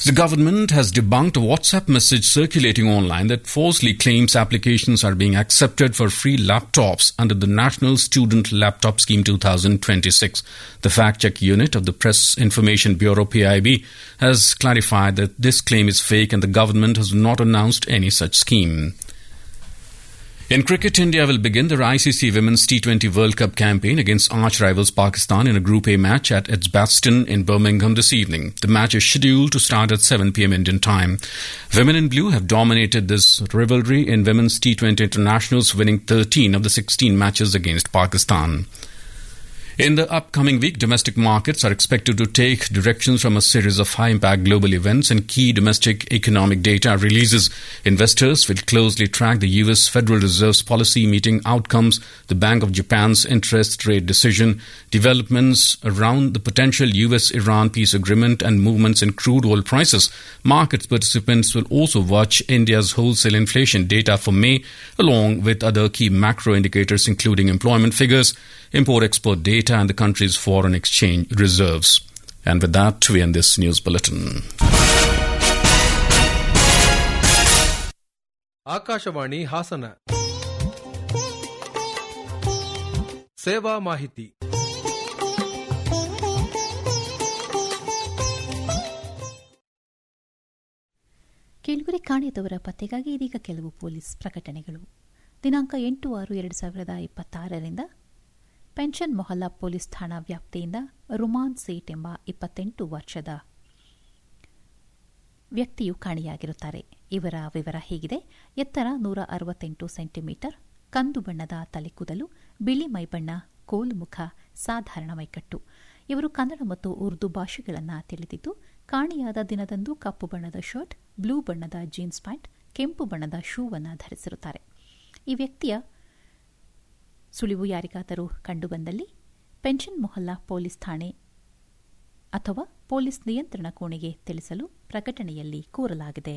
The government has debunked a WhatsApp message circulating online that falsely claims applications are being accepted for free laptops under the National Student Laptop Scheme 2026. The fact check unit of the Press Information Bureau PIB has clarified that this claim is fake and the government has not announced any such scheme. In cricket, India will begin their ICC Women's T20 World Cup campaign against arch rivals Pakistan in a Group A match at Edgbaston in Birmingham this evening. The match is scheduled to start at 7 pm Indian time. Women in blue have dominated this rivalry in Women's T20 internationals, winning 13 of the 16 matches against Pakistan. In the upcoming week, domestic markets are expected to take directions from a series of high impact global events and key domestic economic data releases. Investors will closely track the US Federal Reserve's policy meeting outcomes, the Bank of Japan's interest rate decision, developments around the potential US Iran peace agreement, and movements in crude oil prices. Market participants will also watch India's wholesale inflation data for May, along with other key macro indicators, including employment figures, import export data, and the country's foreign exchange reserves. And with that, we end this news bulletin. Akashvani Hassan ಸೇವಾ ಮಾಹಿತಿ ಕೇಳುಗರೆ ಕಾಣಿಯದವರ ಪತ್ತೆಗಾಗಿ ಇದೀಗ ಕೆಲವು police ಪ್ರಕಟಣೆಗಳು ದಿನಾಂಕ ಎಂಟು ಆರು ಎರಡು ಸಾವಿರದ ಇಪ್ಪತ್ತಾರರಿಂದ ಪೆನ್ಷನ್ ಮೊಹಲ್ಲಾ ಪೊಲೀಸ್ ಠಾಣಾ ವ್ಯಾಪ್ತಿಯಿಂದ ರುಮಾನ್ ಸೇಠ್ ಎಂಬ ಇಪ್ಪತ್ತೆಂಟು ವರ್ಷದ ವ್ಯಕ್ತಿಯು ಕಾಣೆಯಾಗಿರುತ್ತಾರೆ ಇವರ ವಿವರ ಹೀಗಿದೆ ಎತ್ತರ ನೂರ ಅರವತ್ತೆಂಟು ಸೆಂಟಿಮೀಟರ್ ಕಂದು ಬಣ್ಣದ ತಲೆಕೂದಲು ಬಿಳಿ ಮೈಬಣ್ಣ ಕೋಲು ಮುಖ ಸಾಧಾರಣ ಮೈಕಟ್ಟು ಇವರು ಕನ್ನಡ ಮತ್ತು ಉರ್ದು ಭಾಷೆಗಳನ್ನು ತಿಳಿದಿದ್ದು ಕಾಣೆಯಾದ ದಿನದಂದು ಕಪ್ಪು ಬಣ್ಣದ ಶರ್ಟ್ ಬ್ಲೂ ಬಣ್ಣದ ಜೀನ್ಸ್ ಪ್ಯಾಂಟ್ ಕೆಂಪು ಬಣ್ಣದ ಶೂವನ್ನು ಧರಿಸಿರುತ್ತಾರೆ ಈ ವ್ಯಕ್ತಿಯ ಸುಳಿವು ಯಾರಿಗಾದರೂ ಕಂಡುಬಂದಲ್ಲಿ ಪೆನ್ಷನ್ ಮೊಹಲ್ಲಾ ಪೊಲೀಸ್ ಠಾಣೆ ಅಥವಾ ಪೊಲೀಸ್ ನಿಯಂತ್ರಣ ಕೋಣೆಗೆ ತಿಳಿಸಲು ಪ್ರಕಟಣೆಯಲ್ಲಿ ಕೋರಲಾಗಿದೆ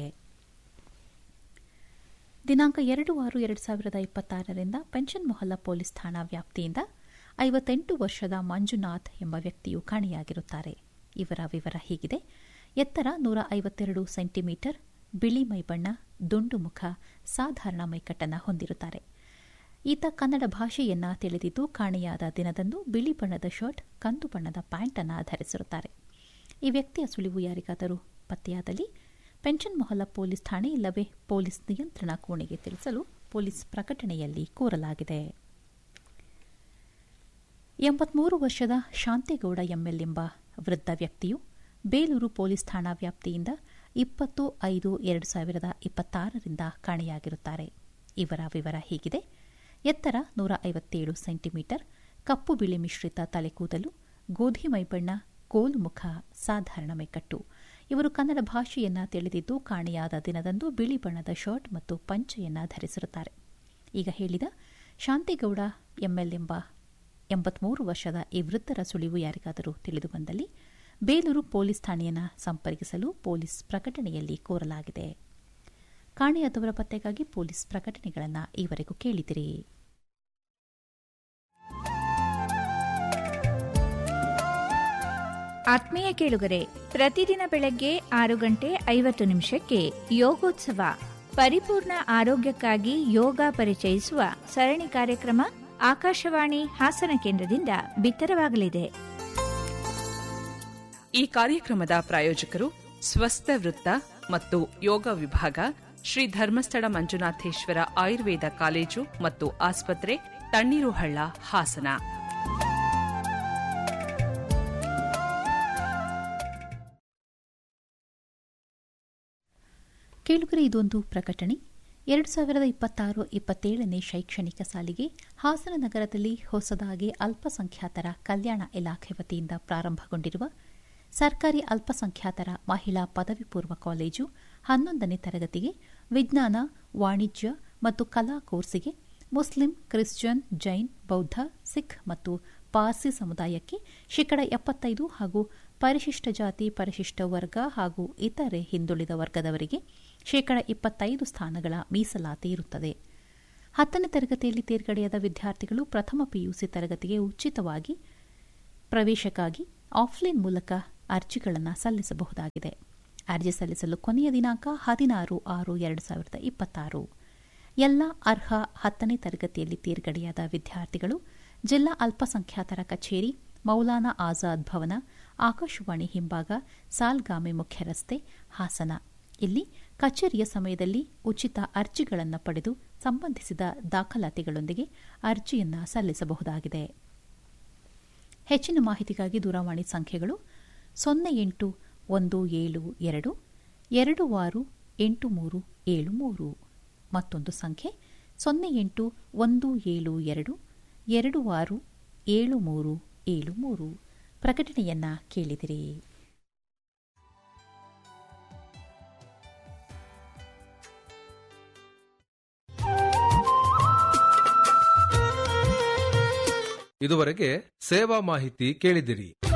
ದಿನಾಂಕ ಎರಡು ಆರು ಎರಡು ಸಾವಿರದ ಇಪ್ಪತ್ತಾರರಿಂದ ಪೆನ್ಷನ್ ಮೊಹಲ್ಲಾ ಪೊಲೀಸ್ ಠಾಣಾ ವ್ಯಾಪ್ತಿಯಿಂದ ಐವತ್ತೆಂಟು ವರ್ಷದ ಮಂಜುನಾಥ್ ಎಂಬ ವ್ಯಕ್ತಿಯು ಕಾಣೆಯಾಗಿರುತ್ತಾರೆ ಇವರ ವಿವರ ಹೀಗಿದೆ ಎತ್ತರ ನೂರ ಐವತ್ತೆರಡು ಸೆಂಟಿಮೀಟರ್ ಬಿಳಿ ಮೈಬಣ್ಣ ದುಂಡು ಮುಖ ಸಾಧಾರಣ ಮೈಕಟ್ಟನ್ನು ಹೊಂದಿರುತ್ತಾರೆ ಈತ ಕನ್ನಡ ಭಾಷೆಯನ್ನ ತಿಳಿದಿದ್ದು ಕಾಣೆಯಾದ ದಿನದಂದು ಬಿಳಿ ಬಣ್ಣದ ಶರ್ಟ್ ಕಂದು ಬಣ್ಣದ ಪ್ಯಾಂಟ್ ಅನ್ನು ಧರಿಸಿರುತ್ತಾರೆ ಈ ವ್ಯಕ್ತಿಯ ಸುಳಿವು ಯಾರಿಗಾದರೂ ಪತ್ತೆಯಾದಲ್ಲಿ ಪೆನ್ಷನ್ ಮೊಹಲ್ಲಾ ಪೊಲೀಸ್ ಠಾಣೆ ಇಲ್ಲವೇ ಪೊಲೀಸ್ ನಿಯಂತ್ರಣ ಕೋಣೆಗೆ ತಿಳಿಸಲು ಪೊಲೀಸ್ ಪ್ರಕಟಣೆಯಲ್ಲಿ ಕೋರಲಾಗಿದೆ ಎಂಬತ್ಮೂರು ವರ್ಷದ ಶಾಂತೇಗೌಡ ಎಂಎಲ್ ಎಂಬ ವೃದ್ಧ ವ್ಯಕ್ತಿಯು ಬೇಲೂರು ಪೊಲೀಸ್ ಠಾಣಾ ವ್ಯಾಪ್ತಿಯಿಂದ ಇಪ್ಪತ್ತು ಐದು ಎರಡು ಸಾವಿರದ ಇಪ್ಪತ್ತಾರರಿಂದ ಕಾಣೆಯಾಗಿರುತ್ತಾರೆ ಇವರ ವಿವರ ಹೀಗಿದೆ ಎತ್ತರ ನೂರ ಐವತ್ತೇಳು ಸೆಂಟಿಮೀಟರ್ ಕಪ್ಪು ಬಿಳಿ ಮಿಶ್ರಿತ ತಲೆಕೂದಲು ಗೋಧಿ ಮೈಬಣ್ಣ ಕೋಲು ಮುಖ ಸಾಧಾರಣ ಮೈಕಟ್ಟು ಇವರು ಕನ್ನಡ ಭಾಷೆಯನ್ನ ತಿಳಿದಿದ್ದು ಕಾಣೆಯಾದ ದಿನದಂದು ಬಿಳಿ ಬಣ್ಣದ ಶರ್ಟ್ ಮತ್ತು ಪಂಚೆಯನ್ನ ಧರಿಸಿರುತ್ತಾರೆ ಈಗ ಹೇಳಿದ ಶಾಂತಿಗೌಡ ಎಂಎಲ್ ಎಂಬ ಎಂಬತ್ಮೂರು ವರ್ಷದ ಈ ವೃದ್ಧರ ಸುಳಿವು ಯಾರಿಗಾದರೂ ತಿಳಿದು ಬಂದಲ್ಲಿ ಬೇಲೂರು ಪೊಲೀಸ್ ಠಾಣೆಯನ್ನು ಸಂಪರ್ಕಿಸಲು ಪೊಲೀಸ್ ಪ್ರಕಟಣೆಯಲ್ಲಿ ಕೋರಲಾಗಿದೆ ಕಾಣೆಯಾದವರ ಪತ್ತೆಗಾಗಿ ಪೊಲೀಸ್ ಪ್ರಕಟಣೆಗಳನ್ನು ಈವರೆಗೂ ಕೇಳಿದಿರಿ ಆತ್ಮೀಯ ಕೇಳುಗರೆ ಪ್ರತಿದಿನ ಬೆಳಗ್ಗೆ ಆರು ಗಂಟೆ ಐವತ್ತು ನಿಮಿಷಕ್ಕೆ ಯೋಗೋತ್ಸವ ಪರಿಪೂರ್ಣ ಆರೋಗ್ಯಕ್ಕಾಗಿ ಯೋಗ ಪರಿಚಯಿಸುವ ಸರಣಿ ಕಾರ್ಯಕ್ರಮ ಆಕಾಶವಾಣಿ ಹಾಸನ ಕೇಂದ್ರದಿಂದ ಬಿತ್ತರವಾಗಲಿದೆ ಈ ಕಾರ್ಯಕ್ರಮದ ಪ್ರಾಯೋಜಕರು ಸ್ವಸ್ಥ ವೃತ್ತ ಮತ್ತು ಯೋಗ ವಿಭಾಗ ಶ್ರೀ ಧರ್ಮಸ್ಥಳ ಮಂಜುನಾಥೇಶ್ವರ ಆಯುರ್ವೇದ ಕಾಲೇಜು ಮತ್ತು ಆಸ್ಪತ್ರೆ ತಣ್ಣೀರುಹಳ್ಳ ಹಾಸನ ಕೇಳುಗರೆ ಇದೊಂದು ಪ್ರಕಟಣೆ ಎರಡು ಸಾವಿರದ ಇಪ್ಪತ್ತಾರು ಇಪ್ಪತ್ತೇಳನೇ ಶೈಕ್ಷಣಿಕ ಸಾಲಿಗೆ ಹಾಸನ ನಗರದಲ್ಲಿ ಹೊಸದಾಗಿ ಅಲ್ಪಸಂಖ್ಯಾತರ ಕಲ್ಯಾಣ ಇಲಾಖೆ ವತಿಯಿಂದ ಪ್ರಾರಂಭಗೊಂಡಿರುವ ಸರ್ಕಾರಿ ಅಲ್ಪಸಂಖ್ಯಾತರ ಮಹಿಳಾ ಪದವಿ ಪೂರ್ವ ಕಾಲೇಜು ಹನ್ನೊಂದನೇ ತರಗತಿಗೆ ವಿಜ್ಞಾನ ವಾಣಿಜ್ಯ ಮತ್ತು ಕಲಾ ಕೋರ್ಸಿಗೆ ಮುಸ್ಲಿಂ ಕ್ರಿಶ್ಚಿಯನ್ ಜೈನ್ ಬೌದ್ಧ ಸಿಖ್ ಮತ್ತು ಪಾರ್ಸಿ ಸಮುದಾಯಕ್ಕೆ ಶೇಕಡ ಎಪ್ಪತ್ತೈದು ಹಾಗೂ ಪರಿಶಿಷ್ಟ ಜಾತಿ ಪರಿಶಿಷ್ಟ ವರ್ಗ ಹಾಗೂ ಇತರೆ ಹಿಂದುಳಿದ ವರ್ಗದವರಿಗೆ ಶೇಕಡ ಇಪ್ಪತ್ತೈದು ಸ್ಥಾನಗಳ ಮೀಸಲಾತಿ ಇರುತ್ತದೆ ಹತ್ತನೇ ತರಗತಿಯಲ್ಲಿ ತೇರ್ಗಡೆಯಾದ ವಿದ್ಯಾರ್ಥಿಗಳು ಪ್ರಥಮ ಪಿಯುಸಿ ತರಗತಿಗೆ ಉಚಿತವಾಗಿ ಪ್ರವೇಶಕ್ಕಾಗಿ ಆಫ್ಲೈನ್ ಮೂಲಕ ಅರ್ಜಿಗಳನ್ನು ಸಲ್ಲಿಸಬಹುದಾಗಿದೆ ಅರ್ಜಿ ಸಲ್ಲಿಸಲು ಕೊನೆಯ ದಿನಾಂಕ ಹದಿನಾರು ಆರು ಎರಡು ಸಾವಿರದ ಇಪ್ಪತ್ತಾರು ಎಲ್ಲ ಅರ್ಹ ಹತ್ತನೇ ತರಗತಿಯಲ್ಲಿ ತೇರ್ಗಡೆಯಾದ ವಿದ್ಯಾರ್ಥಿಗಳು ಜಿಲ್ಲಾ ಅಲ್ಪಸಂಖ್ಯಾತರ ಕಚೇರಿ ಮೌಲಾನಾ ಆಜಾದ್ ಭವನ ಆಕಾಶವಾಣಿ ಹಿಂಭಾಗ ಸಾಲ್ಗಾಮೆ ಮುಖ್ಯ ರಸ್ತೆ ಹಾಸನ ಇಲ್ಲಿ ಕಚೇರಿಯ ಸಮಯದಲ್ಲಿ ಉಚಿತ ಅರ್ಜಿಗಳನ್ನು ಪಡೆದು ಸಂಬಂಧಿಸಿದ ದಾಖಲಾತಿಗಳೊಂದಿಗೆ ಅರ್ಜಿಯನ್ನು ಸಲ್ಲಿಸಬಹುದಾಗಿದೆ ಹೆಚ್ಚಿನ ಮಾಹಿತಿಗಾಗಿ ದೂರವಾಣಿ ಸಂಖ್ಯೆಗಳು ಸೊನ್ನೆ ಎಂಟು ಒಂದು ಏಳು ಎರಡು ಎರಡು ಆರು ಎಂಟು ಮೂರು ಏಳು ಮೂರು ಮತ್ತೊಂದು ಸಂಖ್ಯೆ ಸೊನ್ನೆ ಎಂಟು ಒಂದು ಏಳು ಎರಡು ಎರಡು ಆರು ಏಳು ಮೂರು ಏಳು ಮೂರು ಪ್ರಕಟಣೆಯನ್ನ ಕೇಳಿದಿರಿ ಇದುವರೆಗೆ ಸೇವಾ ಮಾಹಿತಿ ಕೇಳಿದಿರಿ